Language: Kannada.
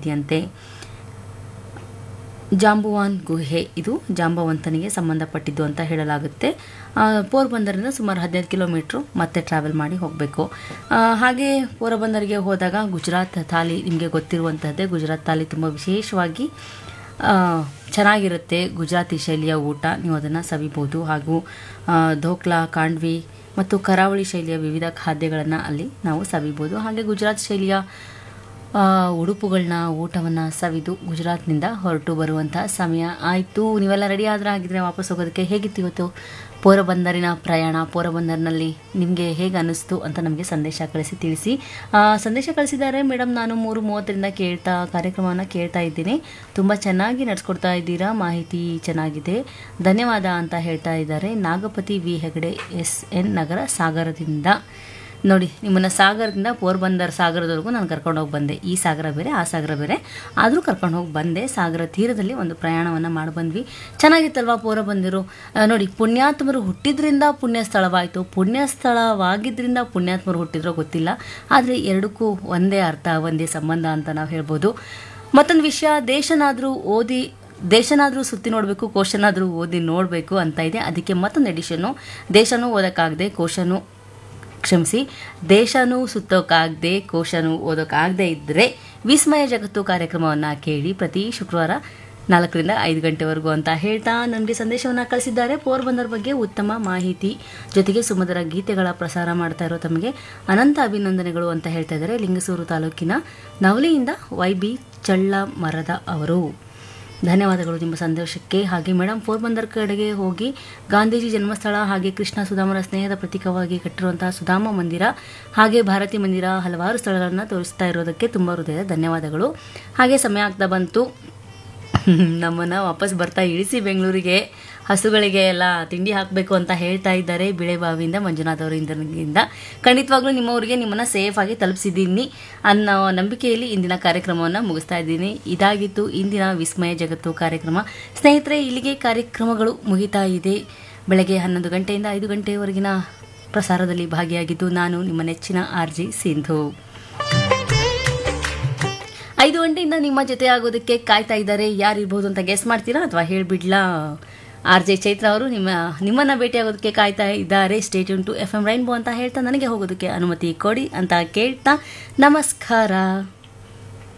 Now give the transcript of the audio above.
ಇದೆಯಂತೆ ಜಾಂಬುವಾನ್ ಗುಹೆ ಇದು ಜಾಂಬವಂತನಿಗೆ ಸಂಬಂಧಪಟ್ಟಿದ್ದು ಅಂತ ಹೇಳಲಾಗುತ್ತೆ ಆ, ಪೋರ್ಬಂದರಿಂದ ಸುಮಾರು ಹದಿನೈದು ಕಿಲೋಮೀಟ್ರು ಮತ್ತೆ ಟ್ರಾವೆಲ್ ಮಾಡಿ ಹೋಗಬೇಕು ಹಾಗೆ ಪೋರಬಂದರಿಗೆ ಹೋದಾಗ ಗುಜರಾತ್ ಥಾಲಿ ನಿಮಗೆ ಗೊತ್ತಿರುವಂಥದ್ದೇ ಗುಜರಾತ್ ಥಾಲಿ ತುಂಬ ವಿಶೇಷವಾಗಿ ಆ, ಚೆನ್ನಾಗಿರುತ್ತೆ ಗುಜರಾತಿ ಶೈಲಿಯ ಊಟ ನೀವು ಅದನ್ನು ಸವಿಬೋದು ಹಾಗೂ ಆ, ಧೋಕ್ಲಾ ಕಾಂಡ್ವಿ ಮತ್ತು ಕರಾವಳಿ ಶೈಲಿಯ ವಿವಿಧ ಖಾದ್ಯಗಳನ್ನು ಅಲ್ಲಿ ನಾವು ಸವಿಬೋದು ಹಾಗೆ ಗುಜರಾತ್ ಶೈಲಿಯ ಆ, ಉಡುಪುಗಳನ್ನ ಊಟವನ್ನು ಸವಿದು ಗುಜರಾತ್ನಿಂದ ಹೊರಟು ಬರುವಂಥ ಸಮಯ ಆಯಿತು ನೀವೆಲ್ಲ ರೆಡಿ ಆದರೆ ಆಗಿದ್ರೆ ವಾಪಸ್ ಹೋಗೋದಕ್ಕೆ ಹೇಗಿತ್ತು ಇವತ್ತು ಪೋರಬಂದರಿನ ಪ್ರಯಾಣ ಪೋರಬಂದರ್ನಲ್ಲಿ ನಿಮಗೆ ಹೇಗೆ ಅನ್ನಿಸ್ತು ಅಂತ ನಮಗೆ ಸಂದೇಶ ಕಳಿಸಿ ತಿಳಿಸಿ ಆ, ಸಂದೇಶ ಕಳಿಸಿದ್ದಾರೆ ಮೇಡಮ್ ನಾನು ಮೂರು ಮೂವತ್ತರಿಂದ ಕೇಳ್ತಾ ಕಾರ್ಯಕ್ರಮವನ್ನು ಕೇಳ್ತಾ ಇದ್ದೀನಿ ತುಂಬ ಚೆನ್ನಾಗಿ ನಡೆಸ್ಕೊಡ್ತಾ ಇದ್ದೀರಾ ಮಾಹಿತಿ ಚೆನ್ನಾಗಿದೆ ಧನ್ಯವಾದ ಅಂತ ಹೇಳ್ತಾ ಇದ್ದಾರೆ Nagapathi V Hegde S N Nagara ಸಾಗರದಿಂದ ನೋಡಿ ನಿಮ್ಮನ್ನು ಸಾಗರದಿಂದ ಪೋರ್ಬಂದರ್ ಸಾಗರದವರೆಗೂ ನಾನು ಕರ್ಕೊಂಡು ಹೋಗಿ ಬಂದೆ ಈ ಸಾಗರ ಬೇರೆ ಆ ಸಾಗರ ಬೇರೆ ಆದರೂ ಕರ್ಕೊಂಡು ಹೋಗಿ ಬಂದೆ ಸಾಗರ ತೀರದಲ್ಲಿ ಒಂದು ಪ್ರಯಾಣವನ್ನು ಮಾಡಿ ಬಂದ್ವಿ ಚೆನ್ನಾಗಿತ್ತಲ್ವಾ ಪೋರಬಂದಿರು ಆ, ನೋಡಿ ಪುಣ್ಯಾತ್ಮರು ಹುಟ್ಟಿದ್ರಿಂದ ಪುಣ್ಯ ಸ್ಥಳವಾಯಿತು ಪುಣ್ಯ ಸ್ಥಳವಾಗಿದ್ದರಿಂದ ಪುಣ್ಯಾತ್ಮರು ಹುಟ್ಟಿದ್ರೋ ಗೊತ್ತಿಲ್ಲ ಆದರೆ ಎರಡಕ್ಕೂ ಒಂದೇ ಅರ್ಥ ಒಂದೇ ಸಂಬಂಧ ಅಂತ ನಾವು ಹೇಳ್ಬೋದು ಮತ್ತೊಂದು ವಿಷಯ ದೇಶನಾದರೂ ಓದಿ ದೇಶನಾದರೂ ಸುತ್ತಿ ನೋಡಬೇಕು ಕೋಶನಾದರೂ ಓದಿ ನೋಡಬೇಕು ಅಂತ ಇದೆ ಅದಕ್ಕೆ ಮತ್ತೊಂದು ಎಡಿಷನ್ನು ದೇಶನೂ ಓದೋಕ್ಕಾಗದೆ ಕೋಶನೂ ಕ್ಷಮಿಸಿ ದೇಶನೂ ಸುತ್ತೋಕ್ಕಾಗದೆ ಕೋಶನೂ ಓದೋಕ್ಕಾಗದೇ ಇದ್ದರೆ ವಿಸ್ಮಯ ಜಗತ್ತು ಕಾರ್ಯಕ್ರಮವನ್ನು ಕೇಳಿ ಪ್ರತಿ ಶುಕ್ರವಾರ ನಾಲ್ಕರಿಂದ ಐದು ಗಂಟೆವರೆಗೂ ಅಂತ ಹೇಳ್ತಾ ನನಗೆ ಸಂದೇಶವನ್ನು ಕಳಿಸಿದ್ದಾರೆ ಪೋರ್ಬಂದರ್ ಬಗ್ಗೆ ಉತ್ತಮ ಮಾಹಿತಿ ಜೊತೆಗೆ ಸುಮಧುರ ಗೀತೆಗಳ ಪ್ರಸಾರ ಮಾಡ್ತಾ ಇರೋ ತಮಗೆ ಅನಂತ ಅಭಿನಂದನೆಗಳು ಅಂತ ಹೇಳ್ತಾ ಇದ್ದಾರೆ ಲಿಂಗಸೂರು ತಾಲೂಕಿನ ನವಲಿಯಿಂದ ವೈ ಬಿ ಚಳ್ಳ ಮರದ ಅವರು ಧನ್ಯವಾದಗಳು ನಿಮ್ಮ ಸಂದೇಶಕ್ಕೆ ಹಾಗೆ ಮೇಡಮ್ ಪೋರ್ಬಂದರ್ ಕಡೆಗೆ ಹೋಗಿ ಗಾಂಧೀಜಿ ಜನ್ಮಸ್ಥಳ ಹಾಗೆ ಕೃಷ್ಣ ಸುಧಾಮರ ಸ್ನೇಹದ ಪ್ರತೀಕವಾಗಿ ಕಟ್ಟಿರುವಂತಹ ಸುಧಾಮ ಮಂದಿರ ಹಾಗೆ ಭಾರತಿ ಮಂದಿರ ಹಲವಾರು ಸ್ಥಳಗಳನ್ನು ತೋರಿಸ್ತಾ ಇರೋದಕ್ಕೆ ತುಂಬ ಹೃದಯದ ಧನ್ಯವಾದಗಳು ಹಾಗೆ ಸಮಯ ಆಗ್ತಾ ಬಂತು ನಮ್ಮನ್ನು ವಾಪಸ್ ಬರ್ತಾ ಇಳಿಸಿ ಬೆಂಗಳೂರಿಗೆ ಹಸುಗಳಿಗೆ ಎಲ್ಲ ತಿಂಡಿ ಹಾಕಬೇಕು ಅಂತ ಹೇಳ್ತಾ ಇದ್ದಾರೆ ಬಿಳೆಬಾವಿಯಿಂದ ಮಂಜುನಾಥ್ ಅವರಿಂದ ಖಂಡಿತವಾಗ್ಲೂ ನಿಮ್ಮವರಿಗೆ ನಿಮ್ಮನ್ನು ಸೇಫ್ ಆಗಿ ತಲುಪಿಸಿದ್ದೀನಿ ಅನ್ನೋ ನಂಬಿಕೆಯಲ್ಲಿ ಇಂದಿನ ಕಾರ್ಯಕ್ರಮವನ್ನು ಮುಗಿಸ್ತಾ ಇದ್ದೀನಿ ಇದಾಗಿತ್ತು ಇಂದಿನ ವಿಸ್ಮಯ ಜಗತ್ತು ಕಾರ್ಯಕ್ರಮ ಸ್ನೇಹಿತರೆ ಇಲ್ಲಿಗೆ ಕಾರ್ಯಕ್ರಮಗಳು ಮುಗಿತಾ ಇದೆ ಬೆಳಗ್ಗೆ ಹನ್ನೊಂದು ಗಂಟೆಯಿಂದ ಐದು ಗಂಟೆಯವರೆಗಿನ ಪ್ರಸಾರದಲ್ಲಿ ಭಾಗಿಯಾಗಿದ್ದು ನಾನು ನಿಮ್ಮ ನೆಚ್ಚಿನ ಆರ್ ಜಿ ಸಿಂಧು ಐದು ಗಂಟೆಯಿಂದ ನಿಮ್ಮ ಜೊತೆ ಆಗೋದಕ್ಕೆ ಕಾಯ್ತಾ ಇದ್ದಾರೆ ಯಾರಿರ್ಬೋದು ಅಂತ ಗೆಸ್ ಮಾಡ್ತೀರಾ ಅಥವಾ ಹೇಳ್ಬಿಡ್ಲಾ ಆರ್ ಜೆ ಚೈತ್ರ ಅವರು ನಿಮ್ಮ ನಿಮ್ಮನ್ನ ಭೇಟಿಯಾಗೋದಕ್ಕೆ ಕಾಯ್ತಾ ಇದ್ದಾರೆ state to F M rainbow ಅಂತ ಹೇಳ್ತಾ ನನಗೆ ಹೋಗೋದಕ್ಕೆ ಅನುಮತಿ ಕೊಡಿ ಅಂತ ಕೇಳ್ತಾ ನಮಸ್ಕಾರ